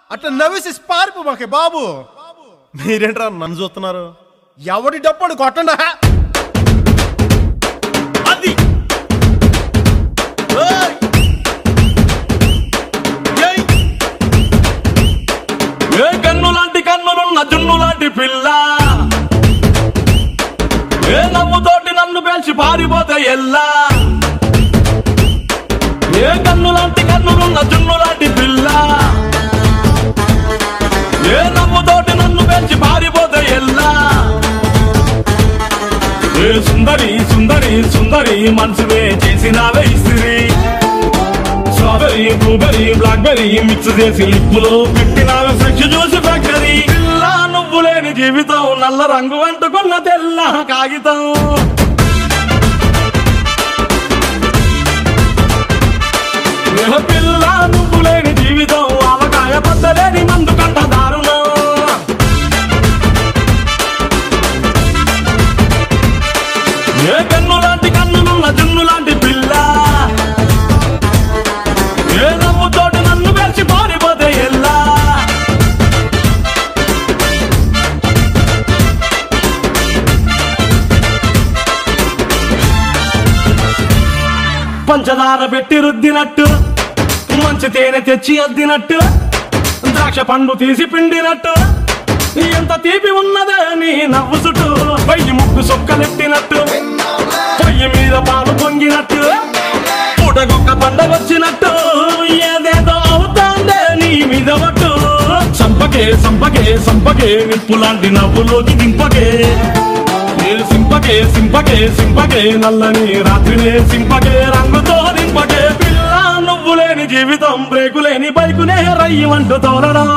అట్లా నవ్వేసి పారిపో మాకే బాబు మీరేంట్రా నన్ను చూస్తున్నారు ఎవడి డప్పుడు కొట్టండా అది ఏయ్! ఏయ్! ఏ కన్ను లాంటి కన్నులున్న జున్ను లాంటి పిల్ల ఏ నవ్వుతోటి నన్ను పేల్చి పారిపోతే ఎల్లా ఏ కన్ను లాంటి కన్నులున్న జున్ను లాంటి పిల్ల ఏ నవ్వుతోటి నన్ను పేల్చి పారిపోతే ఎల్లా ఏ సుందరి సుందరి సుందరి మనసువే చేసినావే ఇస్త్రీ స్ట్రాబెరీ బ్లూబెరీ బ్లాక్బెరీ మిక్స్ చేసి లిప్పులో పెట్టినావే ఫ్రెష్ జ్యూస్ ఫ్యాక్టరీ పిల్ల నువ్వు లేని జీవితం నల్ల రంగు అంటుకున్న తెల్ల కాగితం ఏ పిల్ల నువ్వు లేని జీవితం ఆవకాయ పద్దలేని మందు కంట దారుణం ఏ కన్ను లాంటి కన్నులున్న జున్ను లాంటి పిల్ల ఏ నవ్వుతోటి నన్ను పెంచి పారిపోతే ఎల్లా పంచదార పెట్టి రుద్దినట్టు మంచి తేనె తెచ్చి అద్దినట్టు ద్రాక్ష పండు తీసి పిండినట్టు ఎంత తీపి ఉన్నదే నీ నవ్వు చుట్టూ వెయ్యి ముక్కు సొక్కలెట్టినట్టు పొయ్యి మీద పాలు పొంగినట్టు పూటకొక్క పండగొచ్చినట్టు ఏదేదో అవుతాందే నీ మీద పట్టు సంపకే సంపకే సంపకే నిప్పు లాంటి నవ్వులోకి దింపకే ఏ సింపకే సింపకే సింపకే నల్లని రాత్రినే సింపకే రంగుతో నింపకే పిల్ల నువ్వు లేని జీవితం బ్రేకు లేని బైకునే రయ్యమంటూ తోలడా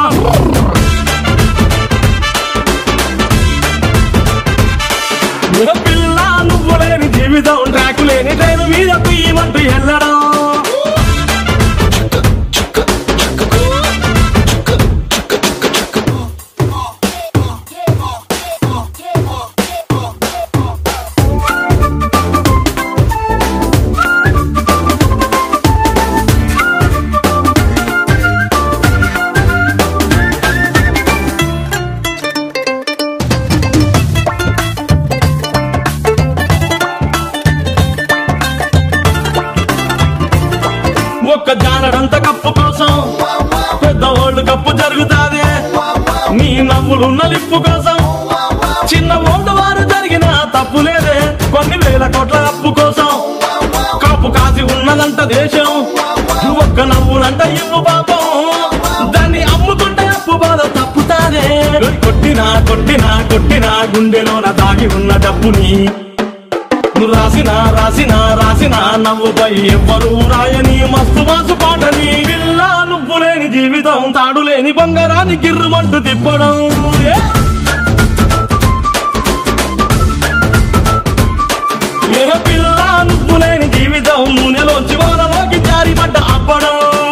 ఏ పిల్ల నువ్వు లేని జీవితం ట్రాకు లేని ట్రైన్ మీద తీయమంటూ వెళ్ళడం ఒక్క జానడంత కప్పు కోసం పెద్ద ఓల్డ్ కప్పు జరుగుతాది నీ నవ్వులు నలిప్పు కోసం చిన్న ఓల్డ్ వారు జరిగిన తప్పు లేదే కొన్ని వేల కోట్ల అప్పు కోసం కాపు కాసి ఉన్నదంట దేశం ఒక్క నవ్వులంట ఇవ్వు పాపం దాన్ని అమ్ముకుంటే అప్పు బాధ తప్పుతాదే కొట్టినా కొట్టినా కొట్టినా గుండెలోన దాగి ఉన్న డబ్బుని నువ్వు రాసిన రాసిన రాసిన నవ్వుపై ఎవ్వరూ రాయని మస్తు మాసు పాటని పిల్ల నువ్వు లేని జీవితం తాడు లేని బంగారాన్ని గిర్రుమంటూ తిప్పడం ఏ? ఏ పిల్ల నువ్వు లేని జీవితం నూనెలోంచి వానలోకి జారి పడ్డ అప్పడం